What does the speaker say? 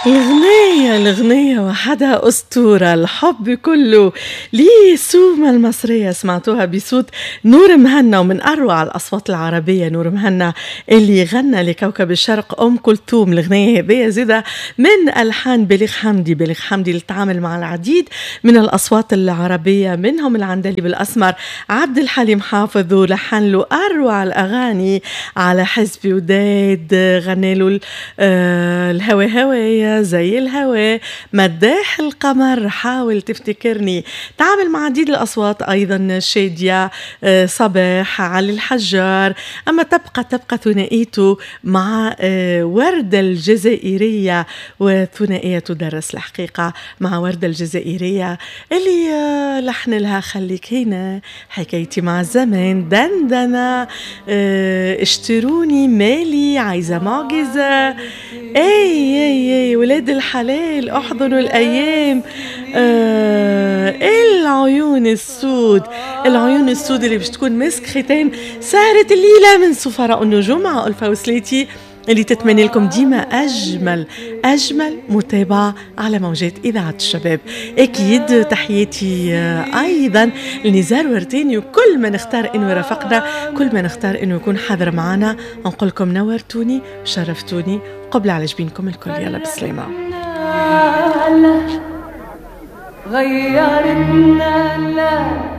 الغنية الغنية وحدها أسطورة الحب كله لي سومة المصرية سمعتوها بصوت نور مهنا ومن أروع الأصوات العربية نور مهنا اللي غنى لكوكب الشرق أم كلثوم الغنية هذه زيدا من ألحان بليغ حمدي بليغ حمدي اللي تعامل مع العديد من الأصوات العربية منهم العندليب الأسمر عبد الحليم حافظ ولحن له أروع الأغاني على حزب وداد غنى له آه، الهوى هوايا زي الهواء مداح القمر حاول تفتكرني تعامل مع عديد الأصوات أيضا شادية آه، صباح علي الحجار أما تبقى تبقى ثنائيته مع آه، وردة الجزائرية وثنائية تدرس الحقيقة مع وردة الجزائرية اللي آه، لحن لها خليك هنا حكايتي مع الزمان دندنة اشتروني مالي عايزة معجزة اي اي اي ولاد الحلال احضنوا الايام آه العيون السود العيون السود اللي باش تكون مسك ختام سهرة الليلة من سفراء النجوم مع ألفا وسليتي اللي تتمنى لكم ديما أجمل أجمل متابعة على موجات إذاعة الشباب أكيد تحياتي آه، أيضا لنزار ورداني وكل من اختار إنه يرافقنا كل من اختار إنه يكون حاضر معنا نقول لكم نورتوني وشرفتوني قبل على جبينكم الكل يلا بسلامة غيرتنا لا